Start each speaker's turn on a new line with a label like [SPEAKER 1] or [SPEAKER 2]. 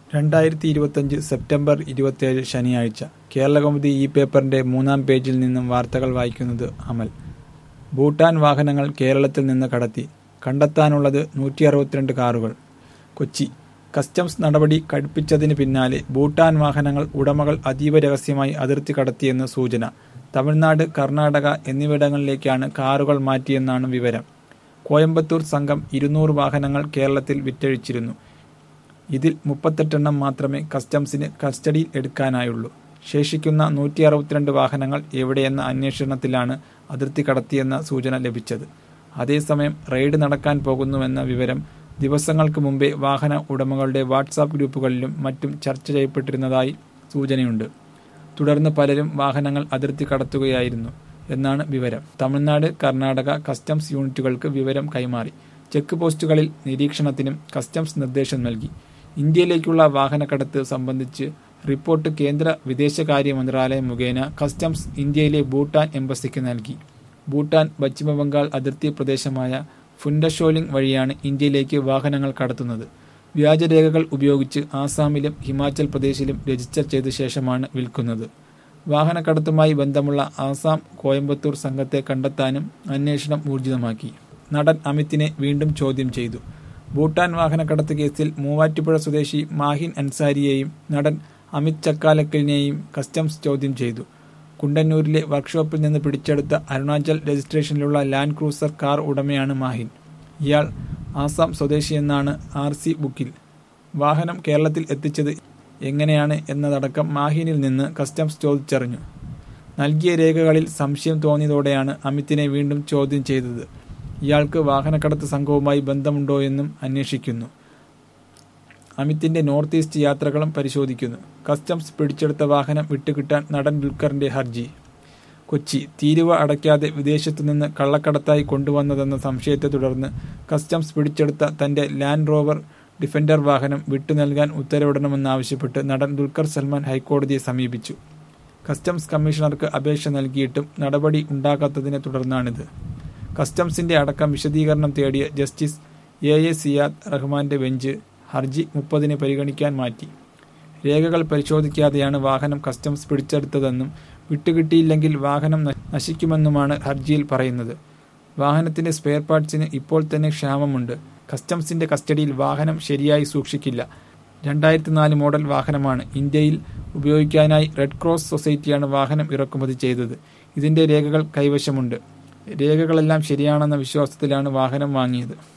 [SPEAKER 1] രണ്ടായിരത്തി ഇരുപത്തഞ്ച് സെപ്റ്റംബർ ഇരുപത്തിയേഴ് ശനിയാഴ്ച കേരളകൗമുദി ഈ പേപ്പറിന്റെ മൂന്നാം പേജിൽ നിന്നും വാർത്തകൾ വായിക്കുന്നത് അമൽ ഭൂട്ടാൻ വാഹനങ്ങൾ കേരളത്തിൽ നിന്ന് കടത്തി കണ്ടെത്താനുള്ളത് നൂറ്റി അറുപത്തിരണ്ട് കാറുകൾ കൊച്ചി കസ്റ്റംസ് നടപടി കടുപ്പിച്ചതിന് പിന്നാലെ ഭൂട്ടാൻ വാഹനങ്ങൾ ഉടമകൾ അതീവ രഹസ്യമായി അതിർത്തി കടത്തിയെന്ന് സൂചന തമിഴ്നാട് കർണാടക എന്നിവിടങ്ങളിലേക്കാണ് കാറുകൾ മാറ്റിയെന്നാണ് വിവരം കോയമ്പത്തൂർ സംഘം ഇരുന്നൂറ് വാഹനങ്ങൾ കേരളത്തിൽ വിറ്റഴിച്ചിരുന്നു ഇതിൽ മുപ്പത്തെട്ടെണ്ണം മാത്രമേ കസ്റ്റംസിന് കസ്റ്റഡിയിൽ എടുക്കാനായുള്ളൂ ശേഷിക്കുന്ന നൂറ്റി അറുപത്തിരണ്ട് വാഹനങ്ങൾ എവിടെയെന്ന അന്വേഷണത്തിലാണ് അതിർത്തി കടത്തിയെന്ന സൂചന ലഭിച്ചത് അതേസമയം റെയ്ഡ് നടക്കാൻ പോകുന്നുവെന്ന വിവരം ദിവസങ്ങൾക്ക് മുമ്പേ വാഹന ഉടമകളുടെ വാട്സാപ്പ് ഗ്രൂപ്പുകളിലും മറ്റും ചർച്ച ചെയ്യപ്പെട്ടിരുന്നതായി സൂചനയുണ്ട് തുടർന്ന് പലരും വാഹനങ്ങൾ അതിർത്തി കടത്തുകയായിരുന്നു എന്നാണ് വിവരം തമിഴ്നാട് കർണാടക കസ്റ്റംസ് യൂണിറ്റുകൾക്ക് വിവരം കൈമാറി ചെക്ക് പോസ്റ്റുകളിൽ നിരീക്ഷണത്തിനും കസ്റ്റംസ് നിർദ്ദേശം നൽകി ഇന്ത്യയിലേക്കുള്ള വാഹനക്കടത്ത് സംബന്ധിച്ച് റിപ്പോർട്ട് കേന്ദ്ര വിദേശകാര്യ മന്ത്രാലയം മുഖേന കസ്റ്റംസ് ഇന്ത്യയിലെ ഭൂട്ടാൻ എംബസിക്ക് നൽകി ഭൂട്ടാൻ പശ്ചിമബംഗാൾ അതിർത്തി പ്രദേശമായ ഫുൻഡഷോലിംഗ് വഴിയാണ് ഇന്ത്യയിലേക്ക് വാഹനങ്ങൾ കടത്തുന്നത് വ്യാജരേഖകൾ ഉപയോഗിച്ച് ആസാമിലും ഹിമാചൽ പ്രദേശിലും രജിസ്റ്റർ ചെയ്ത ശേഷമാണ് വിൽക്കുന്നത് വാഹനക്കടത്തുമായി ബന്ധമുള്ള ആസാം കോയമ്പത്തൂർ സംഘത്തെ കണ്ടെത്താനും അന്വേഷണം ഊർജിതമാക്കി നടൻ അമിതിനെ വീണ്ടും ചോദ്യം ചെയ്തു ഭൂട്ടാൻ വാഹനക്കടത്ത് കേസിൽ മൂവാറ്റുപുഴ സ്വദേശി മാഹിൻ അൻസാരിയെയും നടൻ അമിത് ചക്കാലക്കലിനെയും കസ്റ്റംസ് ചോദ്യം ചെയ്തു കുണ്ടന്നൂരിലെ വർക്ക്ഷോപ്പിൽ നിന്ന് പിടിച്ചെടുത്ത അരുണാചൽ രജിസ്ട്രേഷനിലുള്ള ലാൻഡ് ക്രൂസർ കാർ ഉടമയാണ് മാഹിൻ ഇയാൾ ആസാം സ്വദേശിയെന്നാണ് ആർ സി ബുക്കിൽ വാഹനം കേരളത്തിൽ എത്തിച്ചത് എങ്ങനെയാണ് എന്നതടക്കം മാഹിനിൽ നിന്ന് കസ്റ്റംസ് ചോദിച്ചറിഞ്ഞു നൽകിയ രേഖകളിൽ സംശയം തോന്നിയതോടെയാണ് അമിതിനെ വീണ്ടും ചോദ്യം ചെയ്തത് ഇയാൾക്ക് വാഹനക്കടത്ത് സംഘവുമായി ബന്ധമുണ്ടോയെന്നും അന്വേഷിക്കുന്നു അമിത്തിന്റെ നോർത്ത് ഈസ്റ്റ് യാത്രകളും പരിശോധിക്കുന്നു കസ്റ്റംസ് പിടിച്ചെടുത്ത വാഹനം വിട്ടുകിട്ടാൻ നടൻ ദുൽഖറിന്റെ ഹർജി കൊച്ചി തീരുവ അടയ്ക്കാതെ വിദേശത്തു നിന്ന് കള്ളക്കടത്തായി കൊണ്ടുവന്നതെന്ന സംശയത്തെ തുടർന്ന് കസ്റ്റംസ് പിടിച്ചെടുത്ത തന്റെ ലാൻഡ് റോവർ ഡിഫൻഡർ വാഹനം വിട്ടു നൽകാൻ ഉത്തരവിടണമെന്നാവശ്യപ്പെട്ട് നടൻ ദുൽഖർ സൽമാൻ ഹൈക്കോടതിയെ സമീപിച്ചു കസ്റ്റംസ് കമ്മീഷണർക്ക് അപേക്ഷ നൽകിയിട്ടും നടപടി ഉണ്ടാകാത്തതിനെ തുടർന്നാണിത് കസ്റ്റംസിന്റെ അടക്കം വിശദീകരണം തേടിയ ജസ്റ്റിസ് എ എ സിയാദ് റഹ്മാന്റെ ബെഞ്ച് ഹർജി മുപ്പതിന് പരിഗണിക്കാൻ മാറ്റി രേഖകൾ പരിശോധിക്കാതെയാണ് വാഹനം കസ്റ്റംസ് പിടിച്ചെടുത്തതെന്നും വിട്ടുകിട്ടിയില്ലെങ്കിൽ വാഹനം നശിക്കുമെന്നുമാണ് ഹർജിയിൽ പറയുന്നത് വാഹനത്തിന്റെ സ്പെയർ പാർട്സിന് ഇപ്പോൾ തന്നെ ക്ഷാമമുണ്ട് കസ്റ്റംസിന്റെ കസ്റ്റഡിയിൽ വാഹനം ശരിയായി സൂക്ഷിക്കില്ല രണ്ടായിരത്തി നാല് മോഡൽ വാഹനമാണ് ഇന്ത്യയിൽ ഉപയോഗിക്കാനായി റെഡ് ക്രോസ് സൊസൈറ്റിയാണ് വാഹനം ഇറക്കുമതി ചെയ്തത് ഇതിന്റെ രേഖകൾ കൈവശമുണ്ട് രേഖകളെല്ലാം ശരിയാണെന്ന വിശ്വാസത്തിലാണ് വാഹനം വാങ്ങിയത്